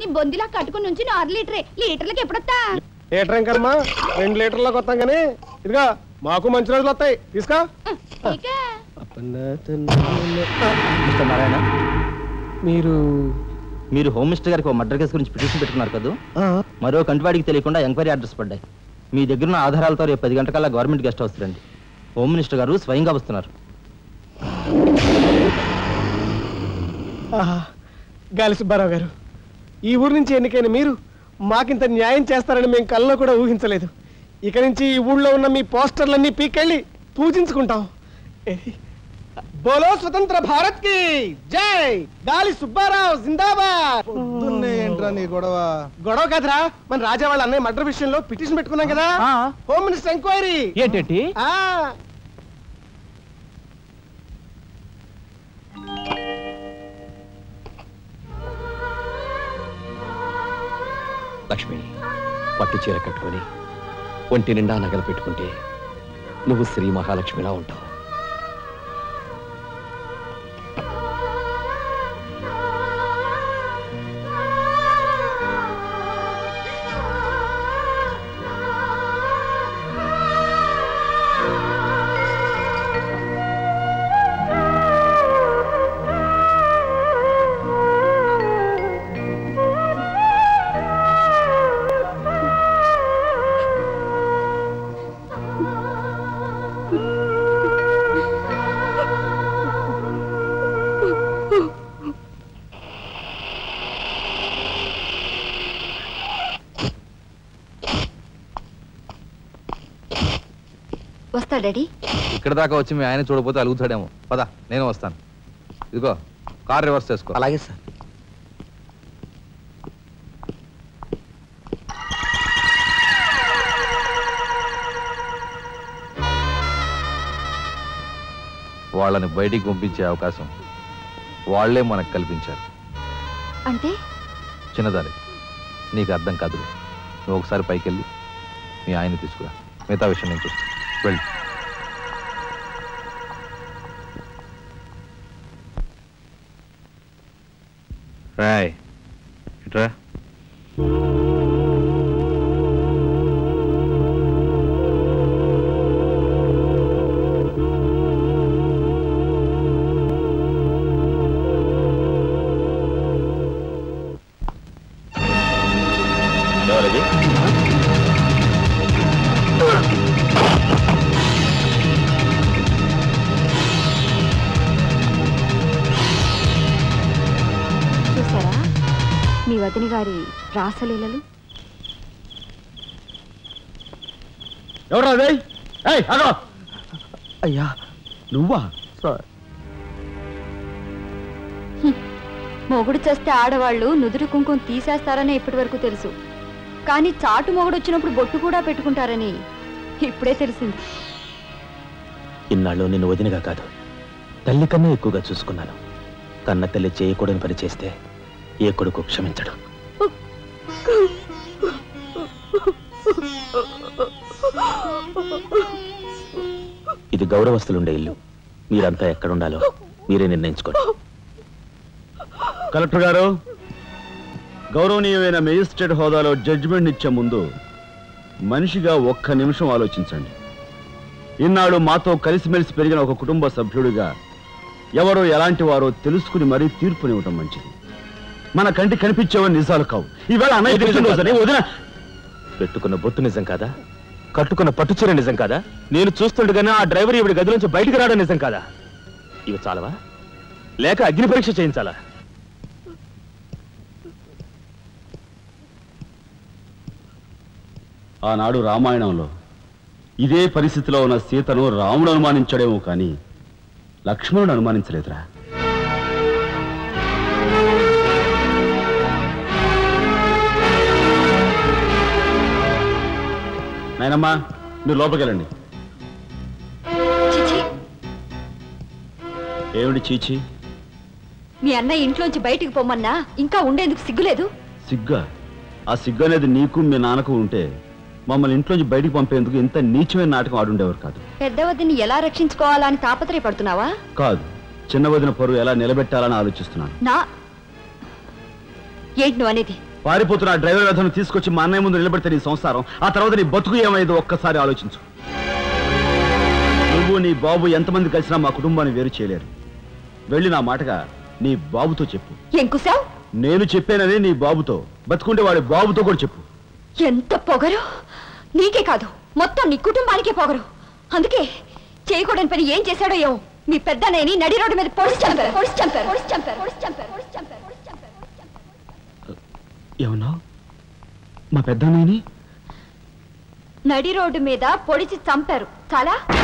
నీ బొందిలా కట్టుకుని నుంచి ఆరు లీటరే లీటర్లకి ఎప్పుడొస్తా లీటర్ ఏం కర్మ రెండు లీటర్లకు వస్తాం కానీ ఇదిగా మాకు మంచి రోజులు వస్తాయి తీసుకో ఇక మిస్టర్ నారాయణ మీరు మీరు హోమ్ మినిస్టర్ గారికి ఒక మర్డర్ కేసు గురించి పిటిషన్ పెట్టుకున్నారు కదా మరో కంటివాడికి తెలియకుండా ఎంక్వైరీ అడ్రస్ పడ్డాయి మీ దగ్గర ఉన్న ఆధారాలతో రేపు పది గంటకల్లా గవర్నమెంట్ గెస్ట్ హౌస్ రండి హోమ్ మినిస్టర్ గారు స్వయంగా వస్తున్నారు ఆహా, గాలి సుబ్బారావు గారు ఈ ఊరు నుంచి ఎన్నికైన మీరు మాకింత న్యాయం చేస్తారని మేము కల్లో కూడా ఊహించలేదు ఇక నుంచి ఈ ఊళ్ళో ఉన్న మీ పోస్టర్లన్నీ పీకెళ్ళి పూజించుకుంటాం ఏ, బోలో స్వతంత్ర భారత్ కి జై గాలి సుబ్బారావు జిందాబాద్ పొద్దున్నే ఏంట్రా నీ గొడవ గొడవ కదరా మన రాజా వాళ్ళ అన్నయ్య మర్డర్ విషయంలో పిటిషన్ పెట్టుకున్నాం కదా హోమ్ మినిస్టర్ ఎంక్వైరీ ఏంటంటే ఆ లక్ష్మి పట్టు చీర కట్టుకొని ఒంటి నిండా నగలు పెట్టుకుంటే నువ్వు శ్రీ మహాలక్ష్మిలా ఉంటావు వస్తా డాడీ ఇక్కడ దాకా వచ్చి మీ ఆయన చూడపోతే అలుగుతాడేమో పద నేను వస్తాను ఇదిగో కార్ రివర్స్ చేసుకో అలాగే సార్ వాళ్ళని బయటికి పంపించే అవకాశం వాళ్ళే మనకు కల్పించారు అంటే చిన్నదారి నీకు అర్థం కాదు నువ్వు ఒకసారి పైకి వెళ్ళి మీ ఆయన తీసుకురా మిగతా విషయం నేను చూస్తాను వెళ్ళి రాయ్ ఇట్రా ఎవరది చూసారా మీ వదిన గారి రాసలీలలు ఎవరా అదే ఏయ్ అగో అయ్యా నువ్వా మొగుడు చేస్తే ఆడవాళ్ళు నుదురు కుంకుమ తీసేస్తారని ఇప్పటి వరకు తెలుసు కానీ చాటు మొగుడు వచ్చినప్పుడు బొట్టు కూడా పెట్టుకుంటారని ఇప్పుడే తెలిసింది ఇన్నాళ్ళు నిన్ను వదినగా కాదు తల్లి కన్నా ఎక్కువగా చూసుకున్నాను కన్న తల్లి చేయకూడని పని చేస్తే ఏ కొడుకు క్షమించడు ఇది గౌరవస్తులుండే ఇల్లు మీరంతా ఎక్కడుండాలో మీరే నిర్ణయించుకోండి కలెక్టర్ గారు గౌరవనీయమైన మేజిస్ట్రేట్ హోదాలో జడ్జిమెంట్ ఇచ్చే ముందు మనిషిగా ఒక్క నిమిషం ఆలోచించండి ఇన్నాళ్ళు మాతో కలిసిమెలిసి పెరిగిన ఒక కుటుంబ సభ్యుడిగా ఎవరో ఎలాంటి వారో తెలుసుకుని మరీ తీర్పునివ్వటం మంచిది మన కంటి కనిపించేవని నిజాలు కావు ఈవేళ అన్నయ్య పుట్టినరోజని వదిన పెట్టుకున్న బొట్టు నిజం కాదా కట్టుకున్న పట్టుచీర నిజం కాదా నేను చూస్తుండగానే ఆ డ్రైవర్ ఇవిడి గది నుంచి బయటికి రావడం నిజం కాదా ఇవి చాలవా లేక అగ్ని పరీక్ష చేయించాలా ఆనాడు రామాయణంలో ఇదే పరిస్థితిలో ఉన్న సీతను రాముడు అనుమానించాడేమో కానీ లక్ష్మణుడు అనుమానించలేదురా నాయనమ్మా మీరు లోపలికి వెళ్ళండి చిచి ఏమిటి చీచి మీ అన్నయ్య ఇంట్లోంచి బయటికి పొమ్మన్నా ఇంకా ఉండేందుకు సిగ్గులేదు సిగ్గా ఆ సిగ్గు అనేది నీకు మీ నాన్నకు ఉంటే మమ్మల్ని ఇంట్లోంచి బయటికి పంపేందుకు ఇంత నీచమైన నాటకం ఆడుండేవారు కాదు పెద్ద వదిని ఎలా రక్షించుకోవాలా అని తాపత్రయపడుతున్నావా కాదు చిన్న వదిన పరువు ఎలా నిలబెట్టాలని ఆలోచిస్తున్నాను నా ఏంటి నువ్వు అనేది పారిపోతున్న ఆ డ్రైవర్ వ్యధను తీసుకొచ్చి మా అన్నయ్య ముందు నిలబెడితే నీ సంసారం ఆ తర్వాత నీ బతుకు ఏమైందో ఒక్కసారి ఆలోచించు నువ్వు నీ బాబు ఎంతమంది కలిసినా మా కుటుంబాన్ని వేరు చేయలేరు వెళ్ళి నా మాటగా నీ బాబుతో చెప్పు ఏం కుసావ్ నేను చెప్పానని నీ బాబుతో బతుకుంటే వాడి బాబుతో కూడా చెప్పు ఎంత పొగరు నీకే కాదు మొత్తం నీ కుటుంబానికే పొగరు అందుకే చేయకూడని పని ఏం చేశాడో ఏమో మీ పెద్దనేని నడి రోడ్డు మీద పొడిచి చంపారు పొడిచి చంపారు పొడిచి చంపారు పొడిచి చంపారు పొడిచి చంపారు పొడిచి చంపారు ఏమన్నావు మా పెద్దన్నయ్యని నడి రోడ్డు మీద పొడిచి చంపారు చాలా